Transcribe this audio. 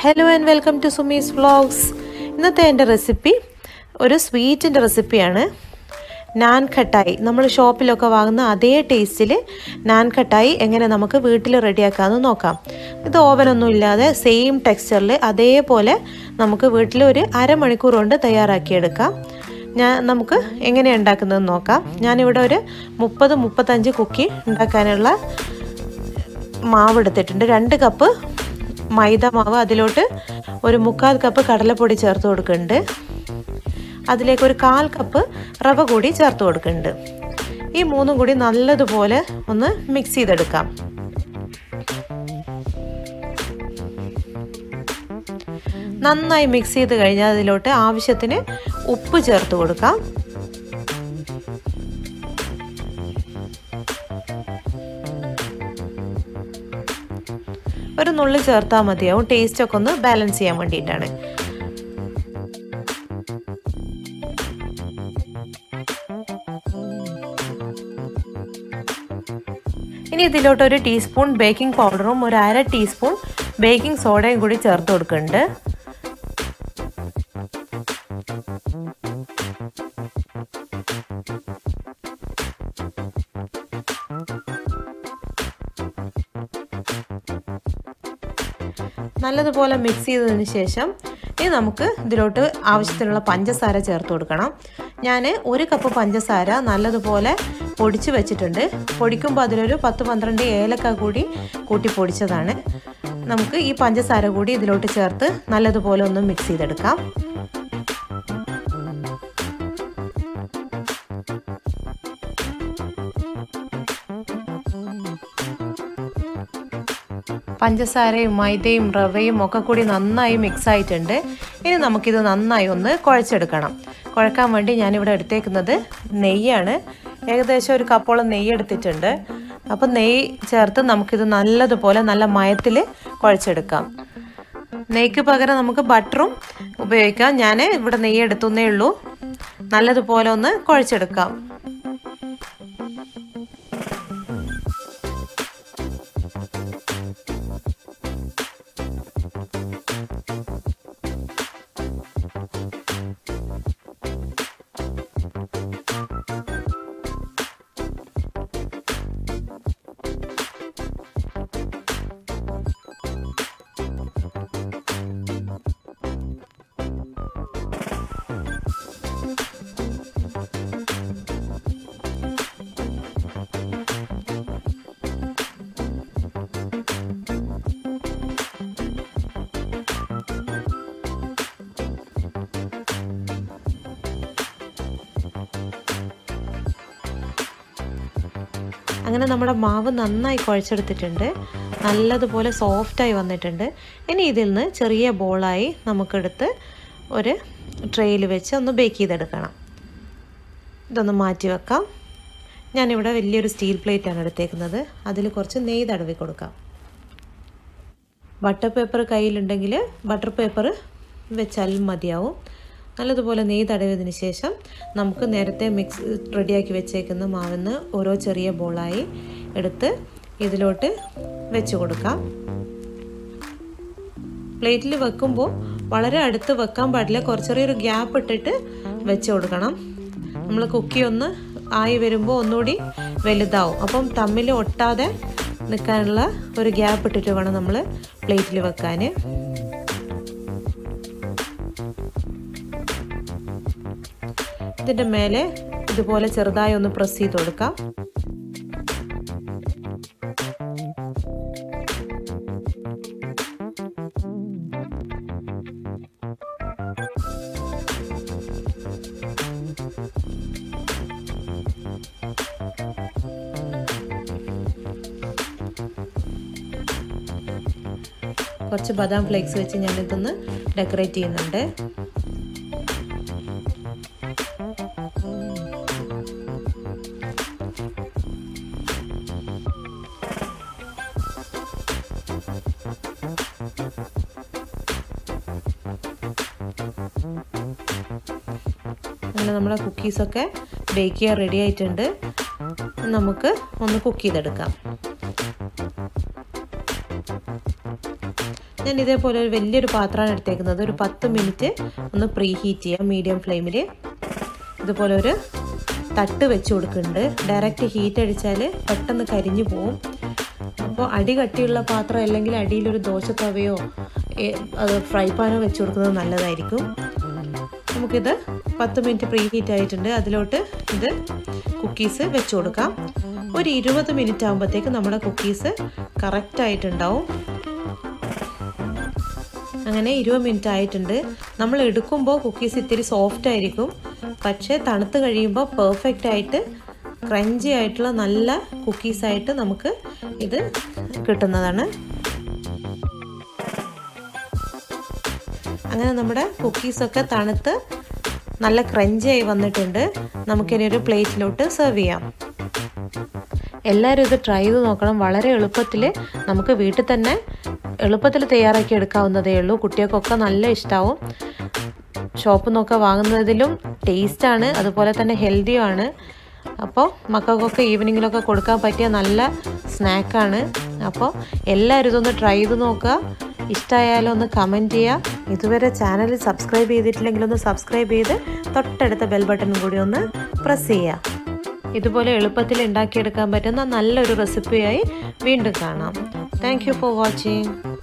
hello and welcome to Sumi's vlogs ഇന്നത്തെ എൻ്റെ recipe ഒരു സ്വീറ്റിൻ്റെ റെസിപ്പിയാണ് നാൻ ഖട്ടായി നമ്മൾ ഷോപ്പിലൊക്കെ വാങ്ങുന്ന അതേ ടേസ്റ്റിൽ നാൻ ഖട്ടായി എങ്ങനെ നമുക്ക് വീട്ടിൽ റെഡിയാക്കാമെന്ന് നോക്കാം ഇത് ഓവനൊന്നും ഇല്ലാതെ സെയിം ടെക്സ്ചറിൽ അതേപോലെ നമുക്ക് വീട്ടിൽ ഒരു അരമണിക്കൂർ കൊണ്ട് തയ്യാറാക്കിയെടുക്കാം ഞാൻ നമുക്ക് എങ്ങനെയാണ് ഉണ്ടാക്കുന്നതെന്ന് നോക്കാം ഞാനിവിടെ ഒരു മുപ്പത് മുപ്പത്തഞ്ച് കുക്കി ഉണ്ടാക്കാനുള്ള മാവ് എടുത്തിട്ടുണ്ട് രണ്ട് കപ്പ് മൈദ മാവ് അതിലോട്ട് ഒരു മുക്കാൽ കപ്പ് കടലപ്പൊടി ചേർത്ത് കൊടുക്കുന്നുണ്ട് അതിലേക്ക് ഒരു കാൽ കപ്പ് റവ കൂടി ചേർത്ത് കൊടുക്കുന്നുണ്ട് ഈ മൂന്നും കൂടി നല്ലതുപോലെ ഒന്ന് മിക്സ് ചെയ്തെടുക്കാം നന്നായി മിക്സ് ചെയ്ത് കഴിഞ്ഞാൽ അതിലോട്ട് ആവശ്യത്തിന് ഉപ്പ് ചേർത്ത് കൊടുക്കാം ഒരു നുള്ളി ചേർത്താൽ മതിയാവും ടേസ്റ്റ് ഒക്കെ ഒന്ന് ബാലൻസ് ചെയ്യാൻ വേണ്ടിയിട്ടാണ് ഇനി ഇതിലോട്ട് ഒരു ടീസ്പൂൺ ബേക്കിംഗ് പൗഡറും ഒരു അര ടീസ്പൂൺ ബേക്കിംഗ് സോഡയും കൂടി ചേർത്ത് കൊടുക്കുന്നുണ്ട് നല്ലതുപോലെ മിക്സ് ചെയ്തതിന് ശേഷം ഇനി നമുക്ക് ഇതിലോട്ട് ആവശ്യത്തിനുള്ള പഞ്ചസാര ചേർത്ത് കൊടുക്കണം ഞാൻ ഒരു കപ്പ് പഞ്ചസാര നല്ലതുപോലെ പൊടിച്ച് വെച്ചിട്ടുണ്ട് പൊടിക്കുമ്പോൾ അതിലൊരു പത്ത് പന്ത്രണ്ട് ഏലക്ക കൂടി കൂട്ടി പൊടിച്ചതാണ് നമുക്ക് ഈ പഞ്ചസാര കൂടി ഇതിലോട്ട് ചേർത്ത് നല്ലതുപോലെ ഒന്ന് മിക്സ് ചെയ്തെടുക്കാം പഞ്ചസാരയും മൈദയും റവയും ഒക്കെ കൂടി നന്നായി മിക്സ് ആയിട്ടുണ്ട് ഇനി നമുക്കിത് നന്നായി ഒന്ന് കുഴച്ചെടുക്കണം കുഴക്കാൻ വേണ്ടി ഞാനിവിടെ എടുത്തേക്കുന്നത് നെയ്യാണ് ഏകദേശം ഒരു കപ്പോളം നെയ്യ് എടുത്തിട്ടുണ്ട് അപ്പം നെയ്യ് ചേർത്ത് നമുക്കിത് നല്ലതുപോലെ നല്ല മയത്തിൽ കുഴച്ചെടുക്കാം നെയ്ക്ക് പകരം നമുക്ക് ബട്ടറും ഉപയോഗിക്കാം ഞാൻ ഇവിടെ നെയ്യ് എടുത്തുന്നേ ഉള്ളൂ നല്ലതുപോലെ ഒന്ന് കുഴച്ചെടുക്കാം അങ്ങനെ നമ്മുടെ മാവ് നന്നായി കുഴച്ചെടുത്തിട്ടുണ്ട് നല്ലതുപോലെ സോഫ്റ്റായി വന്നിട്ടുണ്ട് ഇനി ഇതിൽ നിന്ന് ചെറിയ ബോളായി നമുക്കെടുത്ത് ഒരു ട്രെയിൽ വെച്ച് ഒന്ന് ബേക്ക് ചെയ്തെടുക്കണം ഇതൊന്ന് മാറ്റി വെക്കാം ഞാനിവിടെ വലിയൊരു സ്റ്റീൽ പ്ലേറ്റാണ് എടുത്തേക്കുന്നത് അതിൽ കുറച്ച് നെയ്യ് തടവി കൊടുക്കാം ബട്ടർ പേപ്പർ കയ്യിലുണ്ടെങ്കിൽ ബട്ടർ പേപ്പർ വെച്ചാലും മതിയാവും നല്ലതുപോലെ നെയ്യ് തടവിയതിന് ശേഷം നമുക്ക് നേരത്തെ മിക്സ് റെഡിയാക്കി വെച്ചേക്കുന്ന മാവിന്ന് ഓരോ ചെറിയ ബോളായി എടുത്ത് ഇതിലോട്ട് വെച്ച് കൊടുക്കാം പ്ലേറ്റിൽ വെക്കുമ്പോൾ വളരെ അടുത്ത് വെക്കാൻ പാടില്ല കുറച്ച് ചെറിയൊരു ഗ്യാപ്പ് ഇട്ടിട്ട് വെച്ച് കൊടുക്കണം നമ്മൾ കുക്കി ഒന്ന് ആയി വരുമ്പോൾ ഒന്നുകൂടി വലുതാവും അപ്പം തമ്മിൽ ഒട്ടാതെ നിൽക്കാനുള്ള ഒരു ഗ്യാപ്പ് ഇട്ടിട്ട് വേണം നമ്മൾ പ്ലേറ്റിൽ വെക്കാൻ ഇതിൻ്റെ മേലെ ഇതുപോലെ ചെറുതായി ഒന്ന് പ്രസ് ചെയ്ത് കൊടുക്കാം കുറച്ച് ബദാം ഫ്ലേക്സ് വെച്ച് ഞാനിതൊന്ന് ഡെക്കറേറ്റ് ചെയ്യുന്നുണ്ട് അങ്ങനെ നമ്മുടെ കുക്കീസൊക്കെ ബേക്ക് ചെയ്യാൻ റെഡി ആയിട്ടുണ്ട് നമുക്ക് ഒന്ന് കുക്ക് ചെയ്തെടുക്കാം ഞാൻ ഇതേപോലെ ഒരു വലിയൊരു പാത്രമാണ് എടുത്തേക്കുന്നത് ഒരു പത്ത് മിനിറ്റ് ഒന്ന് പ്രീ ഹീറ്റ് ചെയ്യാം മീഡിയം ഫ്ലെയിമിൽ ഇതുപോലെ ഒരു തട്ട് വെച്ച് കൊടുക്കുന്നുണ്ട് ഡയറക്റ്റ് ഹീറ്റ് അടിച്ചാൽ പെട്ടെന്ന് കരിഞ്ഞു പോവും അപ്പോൾ അടി കട്ടിയുള്ള പാത്രം അല്ലെങ്കിൽ അടിയിലൊരു ദോശത്തവയോ അത് ഫ്രൈ പാനോ വെച്ച് കൊടുക്കുന്നത് നല്ലതായിരിക്കും നമുക്കിത് പത്ത് മിനിറ്റ് പ്രീ ഹീറ്റ് ആയിട്ടുണ്ട് അതിലോട്ട് ഇത് കുക്കീസ് വെച്ച് കൊടുക്കാം ഒരു ഇരുപത് മിനിറ്റ് ആകുമ്പോഴത്തേക്ക് നമ്മുടെ കുക്കീസ് കറക്റ്റായിട്ടുണ്ടാവും അങ്ങനെ ഇരുപത് മിനിറ്റ് ആയിട്ടുണ്ട് നമ്മൾ എടുക്കുമ്പോൾ കുക്കീസ് ഇത്തിരി സോഫ്റ്റ് ആയിരിക്കും പക്ഷേ തണുത്ത് കഴിയുമ്പോൾ പെർഫെക്റ്റ് ആയിട്ട് ക്രഞ്ചി ആയിട്ടുള്ള നല്ല കുക്കീസായിട്ട് നമുക്ക് ഇത് കിട്ടുന്നതാണ് അങ്ങനെ നമ്മുടെ കുക്കീസൊക്കെ തണുത്ത് നല്ല ക്രഞ്ചിയായി വന്നിട്ടുണ്ട് നമുക്കിനി ഒരു പ്ലേറ്റിലോട്ട് സെർവ് ചെയ്യാം എല്ലാവരും ഇത് ട്രൈ ചെയ്ത് നോക്കണം വളരെ എളുപ്പത്തിൽ നമുക്ക് വീട്ടിൽ തന്നെ എളുപ്പത്തിൽ തയ്യാറാക്കി എടുക്കാവുന്നതേ ഉള്ളൂ കുട്ടികൾക്കൊക്കെ നല്ല ഇഷ്ടമാവും ഷോപ്പിൽ നിന്നൊക്കെ വാങ്ങുന്നതിലും ടേസ്റ്റാണ് അതുപോലെ തന്നെ ഹെൽത്തിയുമാണ് അപ്പോൾ മക്കൾക്കൊക്കെ ഈവനിങ്ങിലൊക്കെ കൊടുക്കാൻ പറ്റിയ നല്ല സ്നാക്കാണ് അപ്പോൾ എല്ലാവരും ഇതൊന്ന് ട്രൈ ചെയ്ത് നോക്കുക ഇഷ്ടമായാലും ഒന്ന് കമൻറ്റ് ചെയ്യുക ഇതുവരെ ചാനൽ സബ്സ്ക്രൈബ് ചെയ്തിട്ടില്ലെങ്കിൽ ഒന്ന് സബ്സ്ക്രൈബ് ചെയ്ത് തൊട്ടടുത്ത ബെൽ ബട്ടണും കൂടി ഒന്ന് പ്രസ് ചെയ്യുക ഇതുപോലെ എളുപ്പത്തിൽ ഉണ്ടാക്കിയെടുക്കാൻ പറ്റുന്ന നല്ലൊരു റെസിപ്പിയായി വീണ്ടും കാണാം താങ്ക് ഫോർ വാച്ചിങ്